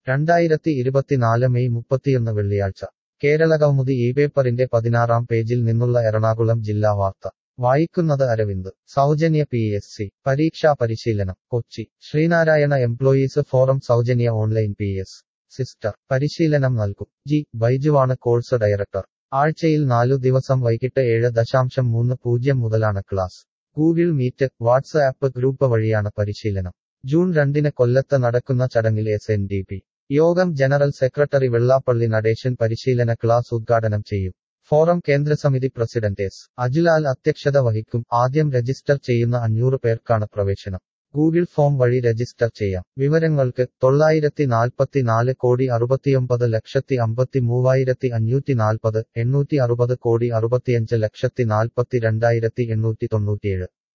രണ്ടായിരത്തി ഇരുപത്തിനാല് മെയ് മുപ്പത്തിയൊന്ന് വെള്ളിയാഴ്ച കേരളകൗമുദി ഈ പേപ്പറിന്റെ പതിനാറാം പേജിൽ നിന്നുള്ള എറണാകുളം ജില്ലാ വാർത്ത വായിക്കുന്നത് അരവിന്ദ് സൗജന്യ പി എസ് സി പരീക്ഷാ പരിശീലനം കൊച്ചി ശ്രീനാരായണ എംപ്ലോയീസ് ഫോറം സൗജന്യ ഓൺലൈൻ പി എസ് സിസ്റ്റർ പരിശീലനം നൽകും ജി ബൈജുവാണ് കോഴ്സ് ഡയറക്ടർ ആഴ്ചയിൽ നാലു ദിവസം വൈകിട്ട് ഏഴ് ദശാംശം മൂന്ന് പൂജ്യം മുതലാണ് class Google meet WhatsApp group വഴിയാണ് പരിശീലനം ജൂൺ രണ്ടിന് കൊല്ലത്ത് നടക്കുന്ന ചടങ്ങിൽ എസ് എൻ ഡി പി യോഗം ജനറൽ സെക്രട്ടറി വെള്ളാപ്പള്ളി നടേശൻ പരിശീലന ക്ലാസ് ഉദ്ഘാടനം ചെയ്യും ഫോറം കേന്ദ്രസമിതി പ്രസിഡന്റ് എസ് അജുലാൽ അധ്യക്ഷത വഹിക്കും ആദ്യം രജിസ്റ്റർ ചെയ്യുന്ന അഞ്ഞൂറ് പേർക്കാണ് പ്രവേശനം ഗൂഗിൾ ഫോം വഴി രജിസ്റ്റർ ചെയ്യാം വിവരങ്ങൾക്ക് തൊള്ളായിരത്തി നാൽപ്പത്തി നാല് കോടി അറുപത്തിയൊമ്പത് ലക്ഷത്തി അമ്പത്തി മൂവായിരത്തി അഞ്ഞൂറ്റി നാൽപ്പത് എണ്ണൂറ്റി അറുപത് കോടി അറുപത്തിയഞ്ച് ലക്ഷത്തി നാൽപ്പത്തി രണ്ടായിരത്തി എണ്ണൂറ്റി തൊണ്ണൂറ്റിയേഴ്